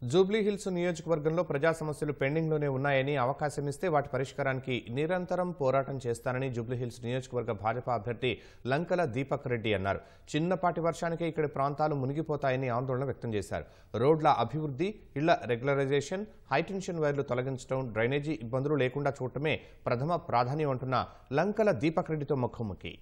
జూబ్లీహిల్స్ నియోజకవర్గంలో ప్రజా సమస్యలు పెండింగ్లోనే ఉన్నాయని అవకాశం ఇస్తే వాటి పరిష్కారానికి నిరంతరం పోరాటం చేస్తానని జూబ్లీహిల్స్ నియోజకవర్గ భాజపా అభ్యర్థి లంకల దీపక్ రెడ్డి అన్నారు చిన్నపాటి వర్షానికే ఇక్కడి ప్రాంతాలు మునిగిపోతాయని ఆందోళన వ్యక్తం చేశారు రోడ్ల అభివృద్ధి ఇళ్ల రెగ్యులరైజేషన్ హైటెన్షన్ వైర్లు తొలగించడం డ్రైనేజీ ఇబ్బందులు లేకుండా చూడటమే ప్రథమ ప్రాధాన్యం అంటున్న లంకల దీపక్ రెడ్డితో ముఖాముఖి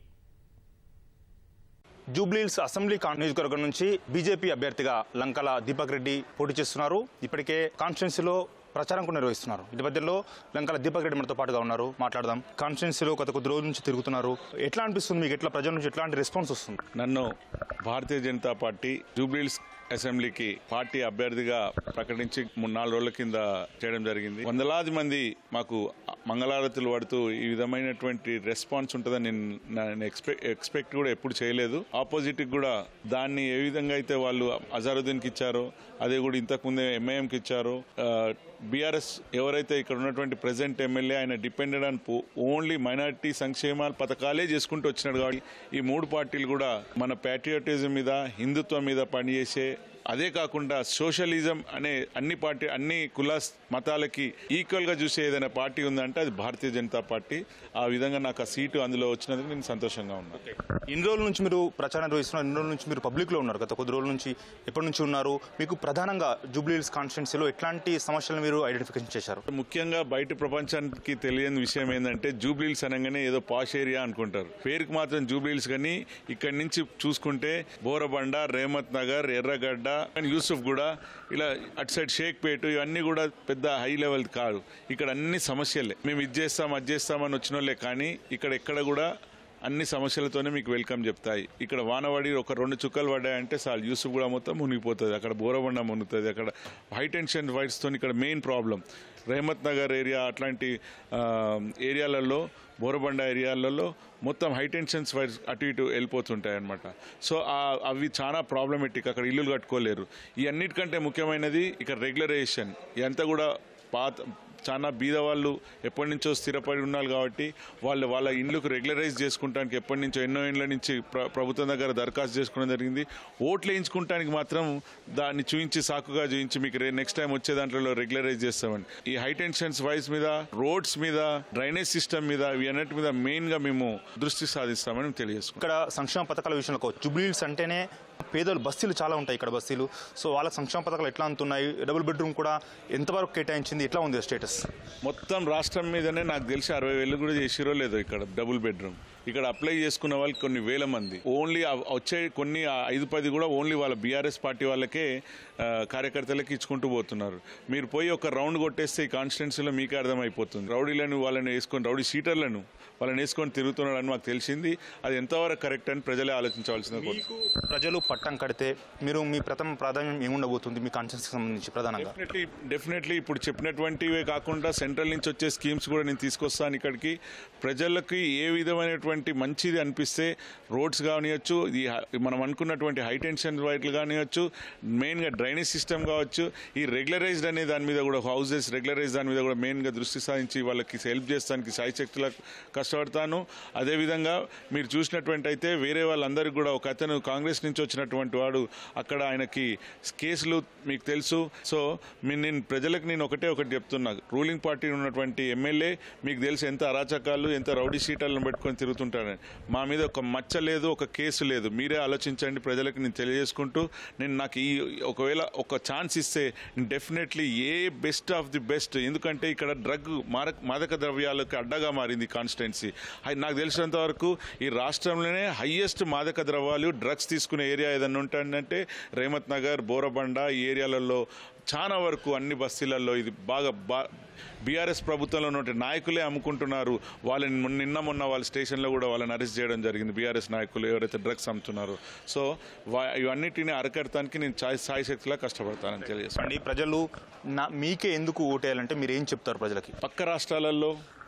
జూబ్లీహిల్స్ అసెంబ్లీ కాన్- నియోజకవర్గం నుంచి బీజేపీ అభ్యర్థిగా లంకల దీపక్ రెడ్డి పోటీ చేస్తున్నారు ఇప్పటికే కాన్స్టిట్యున్సీలో ప్రచారం కూడా నిర్వహిస్తున్నారు ఇటు మధ్యలో లంకల దీపక్ రెడ్డి మనతో పాటుగా ఉన్నారు మాట్లాడదాం కాన్స్టిట్యున్సీలో గత కొద్ది రోజుల నుంచి తిరుగుతున్నారు ఎట్లా అనిపిస్తుంది మీకు ఎట్లా ప్రజల నుంచి ఎట్లాంటి రెస్పాన్స్ వస్తుంది నన్ను భారతీయ జనతా పార్టీ జూబ్లీహిల్స్ అసెంబ్లీకి పార్టీ అభ్యర్థిగా ప్రకటించి మూడు నాలుగు రోజుల కింద చేయడం జరిగింది వందలాది మంది మాకు మంగళారతులు పడుతూ ఈ విధమైనటువంటి రెస్పాన్స్ ఉంటుందని నేను నేను ఎక్స్పెక్ట్ ఎక్స్పెక్ట్ కూడా ఎప్పుడు చేయలేదు ఆపోజిట్ కూడా దాన్ని ఏ విధంగా అయితే వాళ్ళు అజారుద్దీన్కి ఇచ్చారో అదే కూడా ఇంతకుముందే ఎంఐఎంకి ఇచ్చారో బీఆర్ఎస్ ఎవరైతే ఇక్కడ ఉన్నటువంటి ప్రెసెంట్ ఎమ్మెల్యే ఆయన డిపెండెడ్ ఆన్ ఓన్లీ మైనారిటీ సంక్షేమాల పథకాలే చేసుకుంటూ వచ్చినాడు కాబట్టి ఈ మూడు పార్టీలు కూడా మన ప్యాట్రియాటిజం మీద హిందుత్వం మీద పనిచేసే అదే కాకుండా సోషలిజం అనే అన్ని పార్టీ అన్ని కుల మతాలకి ఈక్వల్ గా చూసే ఏదైనా పార్టీ ఉందంటే అది భారతీయ జనతా పార్టీ ఆ విధంగా నాకు ఆ సీటు అందులో వచ్చినందుకు నేను సంతోషంగా ఉన్నాను ఇన్ని రోజుల నుంచి మీరు ప్రచారం నిర్వహిస్తున్నారు ఇన్ని రోజుల నుంచి మీరు పబ్లిక్లో ఉన్నారు గత కొద్ది రోజుల నుంచి ఎప్పటి నుంచి ఉన్నారు మీకు ప్రధానంగా జూబ్లీహిల్స్ కాన్స్టిట్యున్సీలో ఎట్లాంటి సమస్యలు మీరు ఐడెంటిఫికేషన్ చేశారు ముఖ్యంగా బయట ప్రపంచానికి తెలియని విషయం ఏంటంటే జూబ్లీహిల్స్ అనగానే ఏదో పాష్ ఏరియా అనుకుంటారు పేరుకి మాత్రం జూబ్లీహిల్స్ కానీ ఇక్కడి నుంచి చూసుకుంటే బోరబండ రేమత్ నగర్ ఎర్రగడ్డ అండ్ యూసుఫ్ కూడా ఇలా అటు సైడ్ షేక్పేట ఇవన్నీ కూడా పెద్ద హై లెవెల్ కాదు ఇక్కడ అన్ని సమస్యలే మేము ఇది చేస్తాం అది చేస్తామని వచ్చిన వాళ్ళే కానీ ఇక్కడ ఎక్కడ కూడా అన్ని సమస్యలతోనే మీకు వెల్కమ్ చెప్తాయి ఇక్కడ వానవాడి ఒక రెండు చుక్కలు పడ్డాయంటే చాలు యూసుఫ్ కూడా మొత్తం మునిగిపోతుంది అక్కడ బోరబండ మునుగుతుంది అక్కడ హై టెన్షన్ వైర్స్తో ఇక్కడ main problem Rahmat Nagar area అట్లాంటి ఆ, ఏరియాలలో బోరబండ ఏరియాలలో మొత్తం హై టెన్షన్స్ వైర్స్ అటు ఇటు వెళ్ళిపోతుంటాయి అనమాట సో ఆ- అవి చాలా ప్రాబ్లమెటిక్ అక్కడ ఇల్లులు కట్టుకోలేరు ఈ అన్నిటికంటే ముఖ్యమైనది ఇక్కడ రెగ్యులరైజేషన్ ఇదంతా కూడా పాత చాలా బీద వాళ్ళు ఎప్పటి నుంచో స్థిరపడి ఉన్నారు కాబట్టి వాళ్ళు వాళ్ళ ఇండ్లకు రెగ్యులరైజ్ చేసుకుంటానికి ఎప్పటి నుంచో ఎన్నో ఇండ్ల నుంచి ప్ర- ప్రభుత్వం దగ్గర దరఖాస్తు చేసుకోవడం జరిగింది ఓట్లు వేయించుకుంటానికి మాత్రం దాన్ని చూపించి సాకుగా చూపించి మీకు నెక్స్ట్ టైం వచ్చే దాంట్లో రెగ్యులరైజ్ చేస్తామండి ఈ హై టెన్షన్స్ వైస్ మీద రోడ్స్ మీద డ్రైనేజ్ సిస్టమ్ మీద ఇవన్నిటి మీద మెయిన్ గా మేము దృష్టి సాధిస్తామని తెలియజేసుకుంటాం ఇక్కడ సంక్షేమ పథకాల విషయంలో జూబ్లీహిల్స్ అంటేనే పేదలు బస్తీలు చాలా ఉంటాయి ఇక్కడ బస్తీలు సో వాళ్ళ సంక్షేమ పథకాలు ఎట్లా అందుతున్నాయి డబుల్ బెడ్రూమ్ కూడా ఎంతవరకు కేటాయించింది ఎట్లా ఉంది స్టేటస్ మొత్తం రాష్ట్రం మీదనే నాకు తెలిసి అరవై వేలు కూడా చేసిరో లేదో ఇక్కడ డబుల్ బెడ్రూమ్ ఇక్కడ అప్లై చేసుకున్న వాళ్ళు కొన్ని వేల మంది ఓన్లీ ఆ వచ్చే కొన్ని ఆ ఐదు పది కూడా ఓన్లీ వాళ్ళ బీఆర్ఎస్ పార్టీ వాళ్ళకే ఆ, కార్యకర్తలకి ఇచ్చుకుంటూ పోతున్నారు మీరు పోయి ఒక రౌండ్ కొట్టేస్తే ఈ కాన్స్టిట్యున్సీలో మీకే అర్థమైపోతుంది రౌడీలను వాళ్ళని వేసుకొని రౌడీ సీటర్లను వాళ్ళని వేసుకొని తిరుగుతున్నాడని మాకు తెలిసింది అది ఎంతవరకు కరెక్ట్ అని ప్రజలే ఆలోచించవలసింది మీకు ప్రజలు పట్టం కడితే మీరు మీ ప్రథమ ప్రాధాన్యం ఏముండబోతుంది మీ కాన్స్టిట్యూన్సీకి సంబంధించి ప్రధానంగా డెఫినెట్లీ డెఫినెట్లీ ఇప్పుడు చెప్పినటువంటివే కాకుండా సెంట్రల్ నుంచి వచ్చే స్కీమ్స్ కూడా నేను తీసుకొస్తాను ఇక్కడికి ప్రజలకి ఏ విధమైనటువంటి మంచిది అనిపిస్తే రోడ్స్ కానివ్వచ్చు ఈ హ- మనం అనుకున్నటువంటి హై టెన్షన్ వైర్లు కానివ్వచ్చు మెయిన్గా డ్రైనేజ్ సిస్టమ్ కావచ్చు ఈ రెగ్యులరైజ్డ్ అనే దాని మీద కూడా హౌసెస్ రెగ్యులరైజ్ దాని మీద కూడా మెయిన్గా దృష్టి సాధించి వాళ్ళకి హెల్ప్ చేస్తానికి సాయశక్తులకు కష్టపడతాను అదేవిధంగా మీరు చూసినటువంటి అయితే వేరే వాళ్ళందరికీ కూడా ఒక అతను కాంగ్రెస్ నుంచి వచ్చినటువంటి వాడు అక్కడ ఆయనకి కేసులు మీకు తెలుసు సో మీ నేను ప్రజలకు నేను ఒకటే ఒకటి చెప్తున్నా రూలింగ్ పార్టీ ఉన్నటువంటి ఎమ్మెల్యే మీకు తెలుసు ఎంత అరాచకాలు ఎంత రౌడీ షీటర్లను పెట్టుకొని తిరుగుతుంటారని మా మీద ఒక మచ్చ లేదు ఒక కేసు లేదు మీరే ఆలోచించండి ప్రజలకు నేను తెలియజేసుకుంటూ నేను నాకు ఈ ఒకవేళ ఒక ఛాన్స్ ఇస్తే definitely a best of the best ఎందుకంటే ఇక్కడ డ్రగ్ మారక మాదక ద్రవ్యాలకు అడ్డగా మారింది కాన్స్టిట్యున్సీ నాకు తెలిసినంత వరకు ఈ రాష్ట్రంలోనే హయ్యెస్ట్ మాదక ద్రవ్యాలు డ్రగ్స్ తీసుకునే ఏరియా ఏదన్నా ఉంటుందంటే రేమత్ నగర్ బోరబండ ఈ ఏరియాలలో చాలా వరకు అన్ని బస్తీలలో ఇది బాగా బా బీఆర్ఎస్ ప్రభుత్వంలో ఉన్న నాయకులే అమ్ముకుంటున్నారు వాళ్ళని మొన్న- నిన్న మొన్న వాళ్ళ స్టేషన్లో కూడా వాళ్ళని అరెస్ట్ చేయడం జరిగింది బీఆర్ఎస్ నాయకులు ఎవరైతే డ్రగ్స్ అమ్ముతున్నారో సో వా- ఇవన్నిటిని అరకడటానికి నేను సాయి సాయి శక్తిలా కష్టపడతానని తెలియజేస్తాను అండి ప్రజలు నా మీకే ఎందుకు ఓటేయాలంటే మీరు ఏం చెప్తారు ప్రజలకి పక్క రాష్ట్రాలలో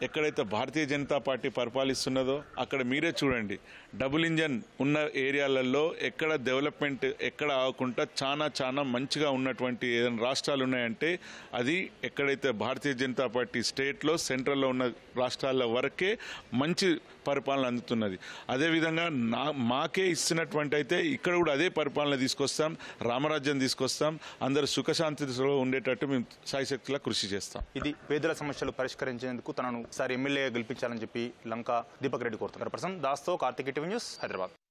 ఎక్కడైతే భారతీయ జనతా పార్టీ పరిపాలిస్తున్నదో అక్కడ మీరే చూడండి డబుల్ ఇంజన్ ఉన్న ఏరియాలలో ఎక్కడ డెవలప్మెంట్ ఎక్కడ ఆగకుండా చాలా చాలా మంచిగా ఉన్నటువంటి ఏదైనా రాష్ట్రాలు ఉన్నాయంటే అది ఎక్కడైతే భారతీయ జనతా పార్టీ స్టేట్లో సెంట్రల్లో ఉన్న రాష్ట్రాల వరకే మంచి పరిపాలన అందుతున్నది అదేవిధంగా నా మాకే ఇస్తున్నటువంటి అయితే ఇక్కడ కూడా అదే పరిపాలన తీసుకొస్తాం రామరాజ్యం తీసుకొస్తాం అందరు సుఖశాంతిలో ఉండేటట్టు మేము సాయశక్తిలా కృషి చేస్తాం ఇది పేదల సమస్యలు పరిష్కరించేందుకు తనను సార్ ఎమ్మెల్యేగా గెలిపించాలని చెప్పి లంక దీపక్ రెడ్డి కోరుతున్నారు ప్రస్తుతం దాస్తో కార్తిక్ టీవీ న్యూస్ హైదరాబాద్